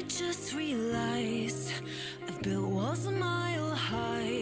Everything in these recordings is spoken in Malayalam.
just realized I've built walls a mile high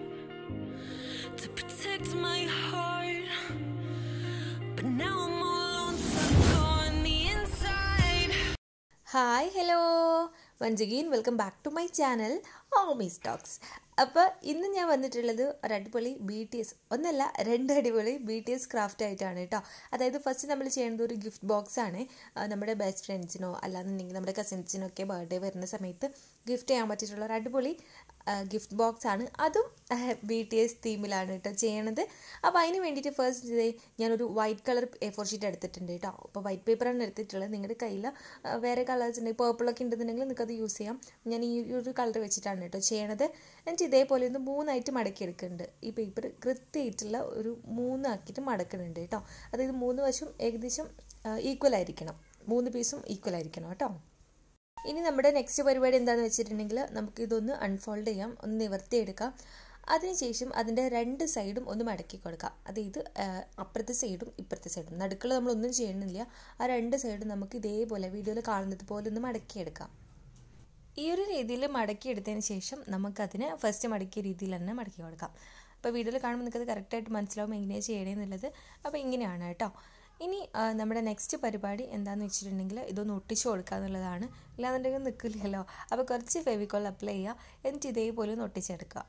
to protect my heart. But now I'm all alone, stuck on the inside. Hi hello once again welcome back to my channel Omi stocks അപ്പോൾ ഇന്ന് ഞാൻ വന്നിട്ടുള്ളത് ഒരു അടിപൊളി ബി ടി എസ് ഒന്നല്ല രണ്ട് അടിപൊളി ബി ടി എസ് ക്രാഫ്റ്റ് ആയിട്ടാണ് കേട്ടോ അതായത് ഫസ്റ്റ് നമ്മൾ ചെയ്യുന്നത് ഒരു ഗിഫ്റ്റ് ബോക്സ് ആണ് ആ, നമ്മുടെ ബെസ്റ്റ് ഫ്രണ്ട്സിനോ അല്ലാന്നുണ്ടെങ്കിൽ നമ്മുടെ കസിൻസിനോ ഒക്കെ ബർത്ത്ഡേ വരുന്ന സമയത്ത് ഗിഫ്റ്റ് ചെയ്യാൻ പറ്റിയിട്ടുള്ള ഒരു അടിപൊളി ഗിഫ്റ്റ് ബോക്സ് ആണ് അതും ബി ടി എസ് തീമിലാണ് കേട്ടോ ചെയ്യണത് അപ്പോൾ അതിന് വേണ്ടിയിട്ട് ഫസ്റ്റ് ഇതേ ഞാനൊരു white colour A four sheet എടുത്തിട്ടുണ്ട് കേട്ടോ അപ്പോൾ വൈറ്റ് പേപ്പറാണ് എടുത്തിട്ടുള്ളത് നിങ്ങളുടെ കയ്യിൽ ആ, വേറെ കളേഴ്സ് ഉണ്ടെങ്കിൽ പേർപ്പിളൊക്കെ ഉണ്ടെന്നുണ്ടെങ്കിൽ നിങ്ങൾക്ക് അത് യൂസ് ചെയ്യാം ഞാൻ ഈ ഒരു കളർ വെച്ചിട്ടാണ് കേട്ടോ ചെയ്യണത് എന്നിട്ട് ഇതേപോലെ ഒന്ന് മൂന്നായിട്ട് മടക്കി എടുക്കുന്നുണ്ട് ഈ പേപ്പർ കൃത്യമായിട്ടുള്ള ഒരു മൂന്നാക്കിയിട്ട് മടക്കുന്നുണ്ട് കേട്ടോ അതായത് മൂന്ന് വശം ഏകദേശം ഈക്വൽ ആയിരിക്കണം മൂന്ന് പീസും ഈക്വൽ ആയിരിക്കണം കേട്ടോ ഇനി നമ്മുടെ നെക്സ്റ്റ് പരിപാടി എന്താണെന്ന് വെച്ചിട്ടുണ്ടെങ്കിൽ നമുക്ക് ഇതൊന്ന് അൺഫോൾഡ് ചെയ്യാം ഒന്ന് നിവർത്തിയെടുക്കാം അതിനുശേഷം അതിൻ്റെ രണ്ട് സൈഡും ഒന്ന് മടക്കി കൊടുക്കാം അതായത് ആ, അപ്പുറത്തെ സൈഡും ഇപ്പുറത്തെ സൈഡും നടുക്കൾ നമ്മളൊന്നും ചെയ്യണില്ല ആ രണ്ട് സൈഡും നമുക്ക് ഇതേപോലെ വീഡിയോയിൽ കാണുന്നത് പോലെ ഒന്ന് മടക്കിയെടുക്കാം ഈ ഒരു രീതിയിൽ മടക്കിയെടുത്തതിന് ശേഷം നമുക്കതിന് ഫസ്റ്റ് മടക്കിയ രീതിയിൽ തന്നെ മടക്കി കൊടുക്കാം അപ്പോൾ വീഡിയോയിൽ കാണുമ്പോൾ നിങ്ങൾക്കത് കറക്റ്റായിട്ട് മനസ്സിലാവും എങ്ങനെയാണ് ചെയ്യണേന്നുള്ളത് അപ്പോൾ ഇങ്ങനെയാണ് കേട്ടോ ഇനി ആ, നമ്മുടെ നെക്സ്റ്റ് പരിപാടി എന്താണെന്ന് വെച്ചിട്ടുണ്ടെങ്കിൽ ഇതൊന്ന് ഒട്ടിച്ചു കൊടുക്കുക എന്നുള്ളതാണ് ഇല്ലാന്നുണ്ടെങ്കിൽ നിൽക്കില്ലല്ലോ അപ്പോൾ കുറച്ച് ഫെവിക്കോൾ അപ്ലൈ ചെയ്യുക എന്നിട്ട് ഇതേപോലെ ഒന്ന് ഒട്ടിച്ചെടുക്കുക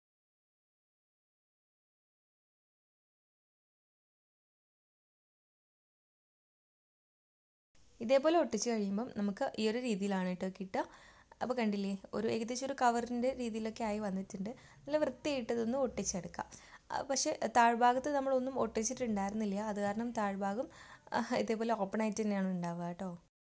ഇതേപോലെ ഒട്ടിച്ച് കഴിയുമ്പം നമുക്ക് ഈ ഒരു രീതിയിലാണ് കേട്ടോ കിട്ടുക അപ്പോൾ കണ്ടില്ലേ ഒരു ഏകദേശം ഒരു കവറിൻ്റെ രീതിയിലൊക്കെ ആയി വന്നിട്ടുണ്ട് നല്ല വൃത്തിയായിട്ട് ഇതൊന്ന് ഒട്ടിച്ചെടുക്കാം ആ, പക്ഷേ താഴ്ഭാഗത്ത് നമ്മളൊന്നും ഒട്ടിച്ചിട്ടുണ്ടായിരുന്നില്ല അത് കാരണം താഴ്ഭാഗം ആ, ഇതേപോലെ ഓപ്പൺ ആയിട്ട് തന്നെയാണ് ഉണ്ടാവുക കേട്ടോ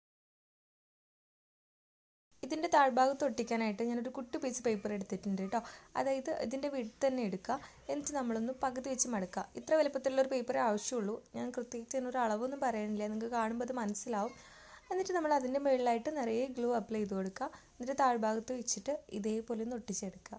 ഇതിൻ്റെ താഴ്ഭാഗത്ത് ഒട്ടിക്കാനായിട്ട് ഞാനൊരു കുട്ടി പീസ് പേപ്പർ എടുത്തിട്ടുണ്ട് കേട്ടോ അതായത് ഇതിൻ്റെ വിട്ട് തന്നെ എടുക്കുക എന്നിട്ട് നമ്മളൊന്ന് പകുതി വെച്ച് മടക്കുക ഇത്ര വലുപ്പത്തിലുള്ള ഒരു പേപ്പറേ ആവശ്യമുള്ളൂ ഞാൻ കൃത്യമായിട്ട് ഇതിനൊരു അളവൊന്നും പറയണില്ല നിങ്ങൾക്ക് കാണുമ്പോൾ അത് മനസ്സിലാവും എന്നിട്ട് നമ്മൾ അതിൻ്റെ മുകളിലായിട്ട് നിറയെ ഗ്ലൂ അപ്ലൈ ചെയ്ത് കൊടുക്കുക എന്നിട്ട് താഴ്ഭാഗത്ത് വെച്ചിട്ട് ഇതേപോലെ ഒന്ന് ഒട്ടിച്ചെടുക്കുക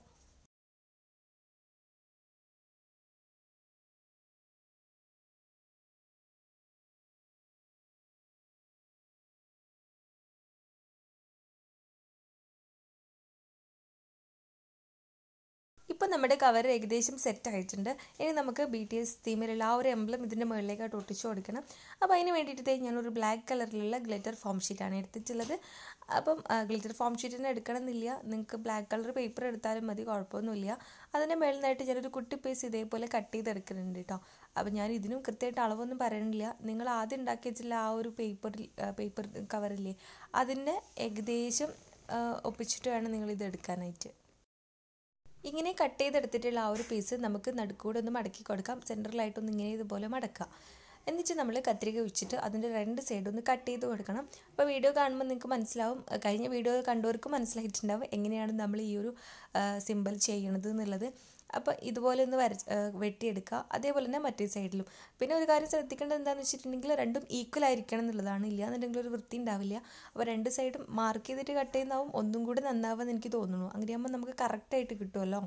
ഇപ്പം നമ്മുടെ കവർ ഏകദേശം സെറ്റ് ആയിട്ടുണ്ട് ഇനി നമുക്ക് ബി ടി എസ് തീമിലുള്ള ആ ഒരു എംബ്ലം ഇതിൻ്റെ മുകളിലേക്കായിട്ട് ഒട്ടിച്ചു കൊടുക്കണം അപ്പോൾ അതിന് വേണ്ടിയിട്ട് ദേ ഞാനൊരു ബ്ലാക്ക് കളറിലുള്ള ഗ്ലിറ്റർ ഫോം ഷീറ്റാണ് എടുത്തിട്ടുള്ളത് അപ്പം ഗ്ലിറ്റർ ഫോം ഷീറ്റ് തന്നെ എടുക്കണമെന്നില്ല നിങ്ങൾക്ക് ബ്ലാക്ക് കളർ പേപ്പർ എടുത്താലും മതി കുഴപ്പമൊന്നുമില്ല അതിൻ്റെ മുകളിലായിട്ട് ഞാനൊരു കുട്ടി പീസ് ഇതേപോലെ കട്ട് ചെയ്തെടുക്കുന്നുണ്ട് കേട്ടോ അപ്പോൾ ഞാൻ ഇതിനും കൃത്യമായിട്ട് അളവൊന്നും പറയണില്ല നിങ്ങൾ ആദ്യം ഉണ്ടാക്കി വെച്ചിട്ടുള്ള ആ ഒരു പേപ്പറിൽ പേപ്പർ കവറില്ലേ അതിൻ്റെ ഏകദേശം ആ, ഒപ്പിച്ചിട്ട് വേണം നിങ്ങൾ ഇത് എടുക്കാനായിട്ട് ഇങ്ങനെ കട്ട് ചെയ്തെടുത്തിട്ടുള്ള ആ ഒരു പീസ് നമുക്ക് നടുക്കൂടെ ഒന്ന് മടക്കി കൊടുക്കാം സെൻറ്ററിലായിട്ടൊന്ന് ഇങ്ങനെ ഇതുപോലെ മടക്കാം എന്നിട്ട് നമ്മൾ കത്രിക വെച്ചിട്ട് അതിൻ്റെ രണ്ട് സൈഡും ഒന്ന് കട്ട് ചെയ്ത് കൊടുക്കണം അപ്പോൾ വീഡിയോ കാണുമ്പോൾ നിങ്ങൾക്ക് മനസ്സിലാവും അഹ് കഴിഞ്ഞ വീഡിയോ കണ്ടവർക്ക് മനസ്സിലായിട്ടുണ്ടാവും എങ്ങനെയാണ് നമ്മൾ ഈ ഒരു സിമ്പിൾ ചെയ്യണത് എന്നുള്ളത് അപ്പോൾ ഇതുപോലെ ഒന്ന് വര ആഹ് വെട്ടിയെടുക്കുക അതേപോലെ തന്നെ മറ്റേ സൈഡിലും പിന്നെ ഒരു കാര്യം ശ്രദ്ധിക്കേണ്ടത് എന്താണെന്ന് വെച്ചിട്ടുണ്ടെങ്കിൽ രണ്ടും ഈക്വൽ ആയിരിക്കണം എന്നുള്ളതാണ് ഇല്ല എന്നുണ്ടെങ്കിൽ ഒരു വൃത്തി ഉണ്ടാവില്ല അപ്പോൾ രണ്ട് സൈഡും മാർക്ക് ചെയ്തിട്ട് കട്ട് ചെയ്യുന്നതാവും ഒന്നും കൂടി നന്നാവുമെന്ന് എനിക്ക് തോന്നുന്നു അങ്ങനെയാകുമ്പോൾ നമുക്ക് കറക്റ്റായിട്ട് കിട്ടുമല്ലോ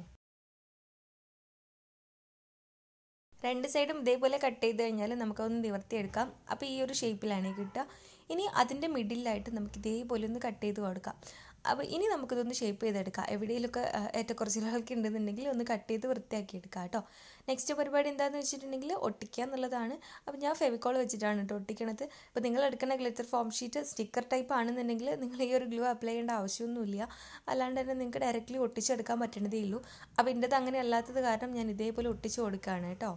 രണ്ട് സൈഡും ഇതേപോലെ കട്ട് ചെയ്ത് കഴിഞ്ഞാൽ നമുക്കതൊന്ന് നിവർത്തിയെടുക്കാം അപ്പോൾ ഈ ഒരു ഷേപ്പിലാണ് കിട്ടുക ഇനി അതിൻ്റെ മിഡിലായിട്ട് നമുക്ക് ഇതേപോലെ ഒന്ന് കട്ട് ചെയ്ത് കൊടുക്കാം അപ്പോൾ ഇനി നമുക്കിതൊന്ന് ഷേപ്പ് ചെയ്തെടുക്കാം എവിടെയെങ്കിലുമൊക്കെ ആ, ഏറ്റക്കുറച്ചിലുകളൊക്കെ ഉണ്ടെന്നുണ്ടെങ്കിൽ ഒന്ന് കട്ട് ചെയ്ത് വൃത്തിയാക്കി എടുക്കാം കേട്ടോ നെക്സ്റ്റ് പരിപാടി എന്താണെന്ന് വെച്ചിട്ടുണ്ടെങ്കിൽ ഒട്ടിക്കുക എന്നുള്ളതാണ് അപ്പോൾ ഞാൻ ഫെവിക്കോൾ വെച്ചിട്ടാണ് കേട്ടോ ഒട്ടിക്കണത് അപ്പോൾ നിങ്ങൾ എടുക്കുന്ന glitter foam sheet sticker type ആണെന്നുണ്ടെങ്കിൽ നിങ്ങൾ ഈ ഒരു ഗ്ലൂ അപ്ലൈ ചെയ്യേണ്ട ആവശ്യമൊന്നുമില്ല അല്ലാണ്ട് തന്നെ നിങ്ങൾക്ക് ഡയറക്റ്റ്ലി ഒട്ടിച്ചെടുക്കാൻ പറ്റണതേ ഉള്ളൂ അപ്പോൾ എൻ്റെത് അങ്ങനെ അല്ലാത്തത് കാരണം ഞാൻ ഇതേപോലെ ഒട്ടിച്ച് കൊടുക്കുകയാണ് കേട്ടോ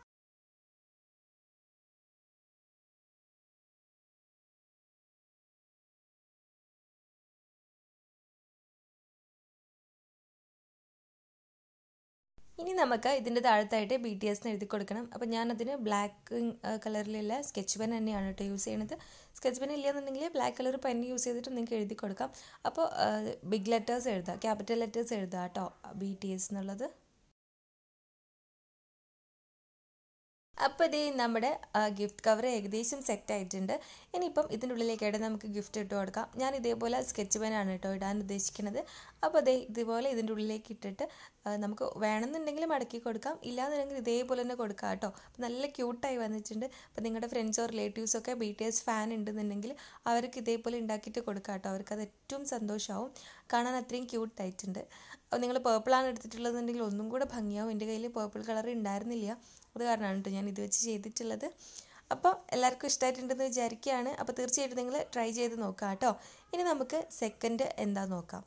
ഇനി നമുക്ക് ഇതിൻ്റെ താഴത്തായിട്ട് ബി ടി എസ് എഴുതി കൊടുക്കണം അപ്പോൾ ഞാനതിന് ബ്ലാക്ക് കളറിലുള്ള സ്കെച്ച് പെൻ തന്നെയാണ് കേട്ടോ യൂസ് ചെയ്യണത് സ്കെച്ച് പെൻ ഇല്ലയെന്നുണ്ടെങ്കിൽ ബ്ലാക്ക് കളർ പെൻ യൂസ് ചെയ്തിട്ട് നിങ്ങൾക്ക് എഴുതി കൊടുക്കാം അപ്പോൾ ബിഗ് ലെറ്റേഴ്സ് എഴുതുക ക്യാപിറ്റൽ ലെറ്റേഴ്സ് എഴുതുക കേട്ടോ ബി ടി എസ് എന്നുള്ളത് അപ്പോൾ ഇതേ നമ്മുടെ ഗിഫ്റ്റ് കവർ ഏകദേശം സെറ്റ് ആയിട്ടുണ്ട് ഇനിയിപ്പം ഇതിൻ്റെ ഉള്ളിലേക്കായിട്ട് നമുക്ക് ഗിഫ്റ്റ് ഇട്ട് കൊടുക്കാം ഞാൻ ഇതേപോലെ സ്കെച്ച് പെനാണ് കേട്ടോ ഇടാൻ ഉദ്ദേശിക്കുന്നത് അപ്പോൾ അതേ ഇതുപോലെ ഇതിൻ്റെ ഉള്ളിലേക്ക് ഇട്ടിട്ട് നമുക്ക് വേണമെന്നുണ്ടെങ്കിൽ മടക്കി കൊടുക്കാം ഇല്ലാന്നുണ്ടെങ്കിൽ ഇതേപോലെ തന്നെ കൊടുക്കാം കേട്ടോ അപ്പോൾ നല്ല ക്യൂട്ടായി വന്നിട്ടുണ്ട് അപ്പോൾ നിങ്ങളുടെ ഫ്രണ്ട്സോ റിലേറ്റീവ്സൊക്കെ ബി ടി എസ് ഫാൻ ഉണ്ടെന്നുണ്ടെങ്കിൽ അവർക്ക് ഇതേപോലെ ഉണ്ടാക്കിയിട്ട് കൊടുക്കാം കേട്ടോ അവർക്ക് അത് ഏറ്റവും സന്തോഷമാവും കാണാൻ അത്രയും ക്യൂട്ടായിട്ടുണ്ട് അപ്പോൾ നിങ്ങൾ പേർപ്പിളാണ് എടുത്തിട്ടുള്ളതെന്നുണ്ടെങ്കിൽ ഒന്നും കൂടെ ഭംഗിയാവും എൻ്റെ കയ്യിൽ പേർപ്പിൾ കളർ ഉണ്ടായിരുന്നില്ല അത് കാരണമാണ് കേട്ടോ ഞാൻ ഇത് വെച്ച് ചെയ്തിട്ടുള്ളത് അപ്പോൾ എല്ലാവർക്കും ഇഷ്ടമായിട്ടുണ്ടെന്ന് വിചാരിക്കുകയാണ് അപ്പോൾ തീർച്ചയായിട്ടും നിങ്ങൾ ട്രൈ ചെയ്ത് നോക്കാം കേട്ടോ ഇനി നമുക്ക് സെക്കൻഡ് എന്താ നോക്കാം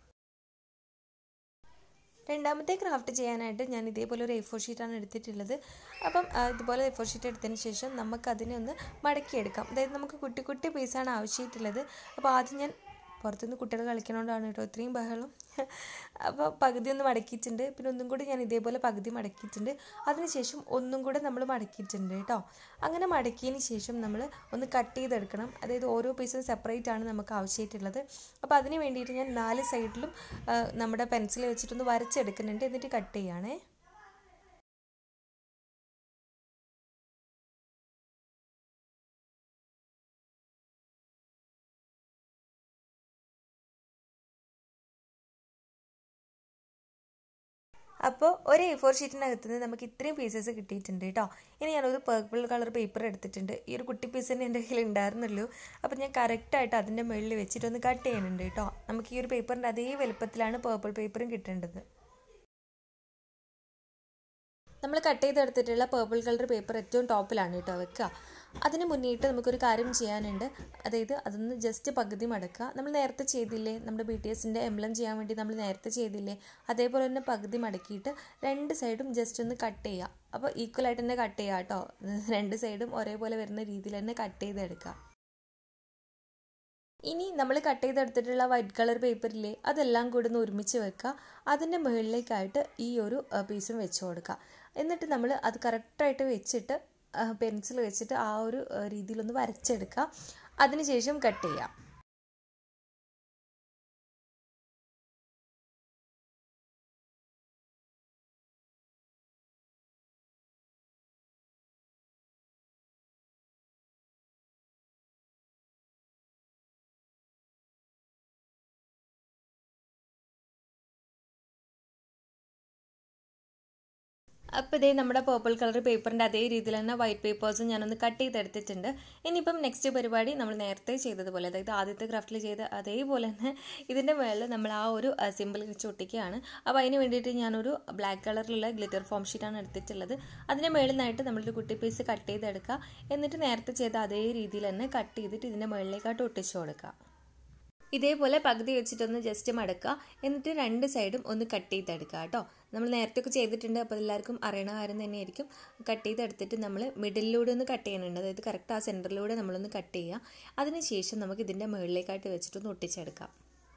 രണ്ടാമത്തെ ക്രാഫ്റ്റ് ചെയ്യാനായിട്ട് ഞാൻ ഇതേപോലെ ഒരു എ ഫോർ ഷീറ്റാണ് എടുത്തിട്ടുള്ളത് അപ്പം ഇതുപോലെ എ ഫോർ ഷീറ്റ് എടുത്തതിന് ശേഷം നമുക്ക് അതിനെ ഒന്ന് മടക്കിയെടുക്കാം അതായത് നമുക്ക് കുട്ടി കുട്ടി പീസാണ് ആവശ്യമായിട്ടുള്ളത് അപ്പോൾ ആദ്യം ഞാൻ പുറത്തുനിന്ന് കുട്ടികൾ കളിക്കണോണ്ടാണ് കേട്ടോ ഇത്രയും ബഹളം അപ്പോൾ പകുതി ഒന്ന് മടക്കിയിട്ടുണ്ട് പിന്നെ ഒന്നും കൂടി ഞാൻ ഇതേപോലെ പകുതി മടക്കിയിട്ടുണ്ട് അതിനുശേഷം ഒന്നും കൂടെ നമ്മൾ മടക്കിയിട്ടുണ്ട് കേട്ടോ അങ്ങനെ മടക്കിയതിന് ശേഷം നമ്മൾ ഒന്ന് കട്ട് ചെയ്തെടുക്കണം അതായത് ഓരോ പീസും സെപ്പറേറ്റ് ആണ് നമുക്ക് ആവശ്യമായിട്ടുള്ളത് അപ്പോൾ അതിന് വേണ്ടിയിട്ട് ഞാൻ നാല് സൈഡിലും നമ്മുടെ പെൻസിൽ വെച്ചിട്ടൊന്ന് വരച്ചെടുക്കുന്നുണ്ട് എന്നിട്ട് കട്ട് ചെയ്യുകയാണേ അപ്പോൾ ഒരു എ ഫോർ ഷീറ്റിനകത്ത് നിന്ന് നമുക്ക് ഇത്രയും പീസസ് കിട്ടിയിട്ടുണ്ട് കേട്ടോ ഇനി ഞാനൊരു പേർപ്പിൾ കളർ പേപ്പർ എടുത്തിട്ടുണ്ട് ഈ ഒരു കുട്ടി പീസ് തന്നെ എൻ്റെ കയ്യിൽ ഉണ്ടായിരുന്നുള്ളൂ അപ്പോൾ ഞാൻ കറക്റ്റായിട്ട് അതിൻ്റെ മുകളിൽ വെച്ചിട്ടൊന്ന് കട്ട് ചെയ്യുന്നുണ്ട് കേട്ടോ നമുക്ക് ഈ ഒരു പേപ്പറിൻ്റെ അതേ വലുപ്പത്തിലാണ് പേർപ്പിൾ പേപ്പറും കിട്ടേണ്ടത് നമ്മൾ കട്ട് ചെയ്തെടുത്തിട്ടുള്ള പേർപ്പിൾ കളർ പേപ്പർ ഏറ്റവും ടോപ്പിലാണ് കേട്ടോ വെക്കുക അതിന് മുന്നേയിട്ട് നമുക്കൊരു കാര്യം ചെയ്യാനുണ്ട് അതായത് അതൊന്ന് ജസ്റ്റ് പകുതി മടക്കുക നമ്മൾ നേരത്തെ ചെയ്തില്ലേ നമ്മുടെ ബി ടി എസിൻ്റെ എംബ്ലം ചെയ്യാൻ വേണ്ടി നമ്മൾ നേരത്തെ ചെയ്തില്ലേ അതേപോലെ തന്നെ പകുതി മടക്കിയിട്ട് രണ്ട് സൈഡും ജസ്റ്റ് ഒന്ന് കട്ട് ചെയ്യുക അപ്പോൾ ഈക്വലായിട്ട് തന്നെ കട്ട് ചെയ്യുക കേട്ടോ രണ്ട് സൈഡും ഒരേപോലെ വരുന്ന രീതിയിൽ തന്നെ കട്ട് ചെയ്തെടുക്കുക ഇനി നമ്മൾ കട്ട് ചെയ്തെടുത്തിട്ടുള്ള വൈറ്റ് കളർ പേപ്പറില്ലേ അതെല്ലാം കൂടി ഒന്ന് ഒരുമിച്ച് വെക്കുക അതിൻ്റെ മുകളിലേക്കായിട്ട് ഈ ഒരു പീസും വെച്ച് കൊടുക്കുക എന്നിട്ട് നമ്മൾ അത് കറക്റ്റായിട്ട് വെച്ചിട്ട് പെൻസിൽ വെച്ചിട്ട് ആ ഒരു രീതിയിലൊന്ന് വരച്ചെടുക്കുക അതിനുശേഷം കട്ട് ചെയ്യാം അപ്പോൾ ഇതേ നമ്മുടെ പേർപ്പിൾ കളർ പേപ്പറിൻ്റെ അതേ രീതിയിൽ തന്നെ വൈറ്റ് പേപ്പേഴ്സും ഞാനൊന്ന് കട്ട് ചെയ്തെടുത്തിട്ടുണ്ട് ഇനിയിപ്പം നെക്സ്റ്റ് പരിപാടി നമ്മൾ നേരത്തെ ചെയ്തതുപോലെ അതായത് ആദ്യത്തെ ക്രാഫ്റ്റിൽ ചെയ്ത അതേപോലെ തന്നെ ഇതിൻ്റെ മുകളിൽ നമ്മൾ ആ ഒരു സിമ്പിൾ വെച്ച് ഒട്ടിക്കുകയാണ് അപ്പോൾ അതിന് വേണ്ടിയിട്ട് ഞാനൊരു ബ്ലാക്ക് കളറിലുള്ള ഗ്ലിറ്റർ ഫോം ഷീറ്റാണ് എടുത്തിട്ടുള്ളത് അതിൻ്റെ മുകളിൽ നിന്നായിട്ട് നമ്മളൊരു കുട്ടി പീസ് കട്ട് ചെയ്തെടുക്കുക എന്നിട്ട് നേരത്തെ ചെയ്ത അതേ രീതിയിൽ തന്നെ കട്ട് ചെയ്തിട്ട് ഇതിൻ്റെ മുകളിലേക്കായിട്ട് ഒട്ടിച്ചു കൊടുക്കുക ഇതേപോലെ പകുതി വെച്ചിട്ടൊന്ന് ജസ്റ്റ് മടക്കുക എന്നിട്ട് രണ്ട് സൈഡും ഒന്ന് കട്ട് ചെയ്തെടുക്കുക കേട്ടോ നമ്മൾ നേരത്തെ ഒക്കെ ചെയ്തിട്ടുണ്ട് അപ്പോൾ എല്ലാവർക്കും അറിയണ കാര്യം തന്നെയായിരിക്കും കട്ട് ചെയ്തെടുത്തിട്ട് നമ്മൾ മിഡിലിലൂടെ ഒന്ന് കട്ട് ചെയ്യുന്നുണ്ട് അതായത് കറക്റ്റ് ആ സെൻറ്ററിലൂടെ നമ്മളൊന്ന് കട്ട് ചെയ്യുക അതിനുശേഷം നമുക്ക് ഇതിൻ്റെ മുകളിലേക്കായിട്ട് വെച്ചിട്ടൊന്ന് ഒട്ടിച്ചെടുക്കാം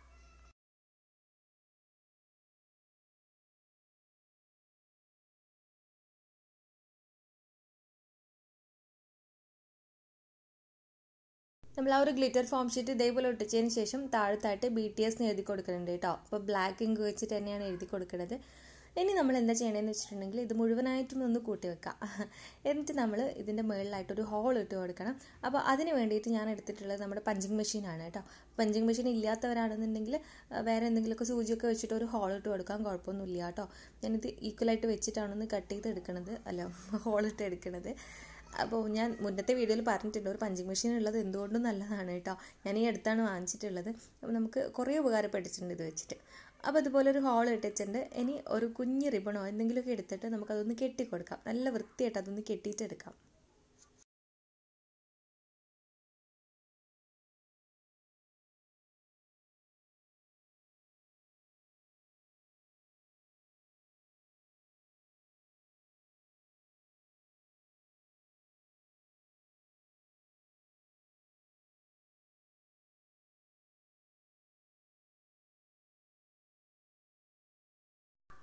നമ്മൾ ആ ഒരു ഗ്ലിറ്റർ ഫോം ഷീറ്റ് ഇതേപോലെ ഒട്ടിച്ചതിന് ശേഷം താഴത്തായിട്ട് ബി ടി എസ് എഴുതി കൊടുക്കുന്നുണ്ട് കേട്ടോ അപ്പോൾ ബ്ലാക്ക് ഇങ്ക് വെച്ചിട്ട് തന്നെയാണ് എഴുതി കൊടുക്കുന്നത് ഇനി നമ്മൾ എന്താ ചെയ്യേണ്ടതെന്ന് വെച്ചിട്ടുണ്ടെങ്കിൽ ഇത് മുഴുവനായിട്ടും ഒന്ന് കൂട്ടി വെക്കാം എന്നിട്ട് നമ്മൾ ഇതിൻ്റെ മുകളിലായിട്ടൊരു ഹോൾ ഇട്ട് കൊടുക്കണം അപ്പോൾ അതിന് വേണ്ടിയിട്ട് ഞാൻ എടുത്തിട്ടുള്ളത് നമ്മുടെ പഞ്ചിങ് മെഷീനാണ് കേട്ടോ പഞ്ചിങ് മെഷീൻ ഇല്ലാത്തവരാണെന്നുണ്ടെങ്കിൽ വേറെ എന്തെങ്കിലുമൊക്കെ സൂചിയൊക്കെ വെച്ചിട്ട് ഒരു ഹോൾ ഇട്ട് കൊടുക്കാൻ കുഴപ്പമൊന്നുമില്ല കേട്ടോ ഞാനിത് ഈക്വലായിട്ട് വെച്ചിട്ടാണ് കട്ട് ചെയ്ത് എടുക്കണത് അല്ല ഹോൾ ഇട്ട് എടുക്കണത് അപ്പോൾ ഞാൻ മുന്നത്തെ വീഡിയോയിൽ പറഞ്ഞിട്ടുണ്ട് ഒരു പഞ്ചിങ് മെഷീൻ ഉള്ളത് എന്തുകൊണ്ടും നല്ലതാണ് കേട്ടോ ഞാൻ ഈ അടുത്താണ് വാങ്ങിച്ചിട്ടുള്ളത് അപ്പോൾ നമുക്ക് കുറേ ഉപകാരപ്പെട്ടിട്ടുണ്ട് ഇത് വെച്ചിട്ട് അപ്പോൾ അതുപോലെ ഒരു ഹോൾ ഇട്ടിട്ടുണ്ട് ഇനി ഒരു കുഞ്ഞ് റിബണോ എന്തെങ്കിലുമൊക്കെ എടുത്തിട്ട് നമുക്കതൊന്ന് കെട്ടിക്കൊടുക്കാം നല്ല വൃത്തിയായിട്ട് അതൊന്ന് കെട്ടിയിട്ടെടുക്കാം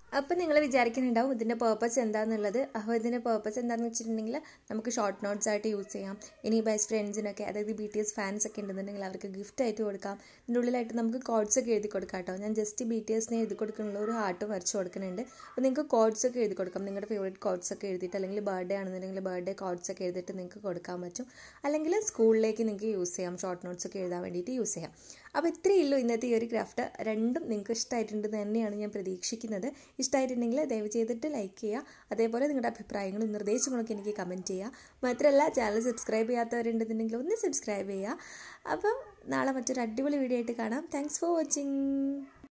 അപ്പം നിങ്ങൾ വിചാരിക്കുന്നുണ്ടാവും ഇതിൻ്റെ പേർപ്പസ് എന്താണെന്നുള്ളത് അപ്പോൾ ഇതിൻ്റെ പേർപ്പസ് എന്താണെന്ന് വെച്ചിട്ടുണ്ടെങ്കിൽ നമുക്ക് ഷോർട്ട് നോട്ട്സ് ആയിട്ട് യൂസ് ചെയ്യാം ഇനി ബെസ്റ്റ് ഫ്രണ്ട്സിനൊക്കെ അതായത് ബി ടി എസ് ഫാൻസ് ഒക്കെ ഉണ്ടെന്നുണ്ടെങ്കിൽ അവർക്ക് ഗിഫ്റ്റ് ആയിട്ട് കൊടുക്കാം ഇതിൻ്റെ ഉള്ളിലായിട്ട് നമുക്ക് കോഡ്സ് ഒക്കെ എഴുതി കൊടുക്കാം കേട്ടോ ഞാൻ ജസ്റ്റ് ബി ടി എസിനെ എഴുതി കൊടുക്കുന്നുള്ള ഒരു ഹാർട്ട് വരച്ച് കൊടുക്കുന്നുണ്ട് അപ്പോൾ നിങ്ങൾക്ക് കോഡ്സ് ഒക്കെ എഴുതി കൊടുക്കാം നിങ്ങളുടെ ഫേവറേറ്റ് കോഡ്സ് ഒക്കെ എഴുതിയിട്ട് അല്ലെങ്കിൽ ബർത്ത്ഡേ ആണെന്നുണ്ടെങ്കിൽ ബർത്ത്ഡേ കോഡ്സ് ഒക്കെ എഴുതിയിട്ട് നിങ്ങൾക്ക് കൊടുക്കാൻ പറ്റും അല്ലെങ്കിൽ സ്കൂളിലേക്ക് നിങ്ങൾക്ക് യൂസ് ചെയ്യാം ഷോർട്ട് നോട്ട്സ് ഒക്കെ എഴുതാൻ വേണ്ടിയിട്ട് യൂസ് ചെയ്യാം അപ്പോൾ ഇത്രയേ ഉള്ളൂ ഇന്നത്തെ ഈ ഒരു ക്രാഫ്റ്റ് രണ്ടും നിങ്ങൾക്ക് ഇഷ്ടമായിട്ടുണ്ടെന്ന് തന്നെയാണ് ഞാൻ പ്രതീക്ഷിക്കുന്നത് ഇഷ്ടമായിട്ടുണ്ടെങ്കിൽ ദയവ് ചെയ്തിട്ട് ലൈക്ക് ചെയ്യുക അതേപോലെ നിങ്ങളുടെ അഭിപ്രായങ്ങളും നിർദ്ദേശങ്ങളൊക്കെ എനിക്ക് കമൻറ്റ് ചെയ്യുക മാത്രമല്ല ചാനൽ സബ്സ്ക്രൈബ് ചെയ്യാത്തവരുണ്ടെന്നുണ്ടെങ്കിൽ ഒന്ന് സബ്സ്ക്രൈബ് ചെയ്യുക അപ്പം നാളെ മറ്റൊരു അടിപൊളി വീഡിയോ ആയിട്ട് കാണാം താങ്ക്സ് ഫോർ വാച്ചിങ്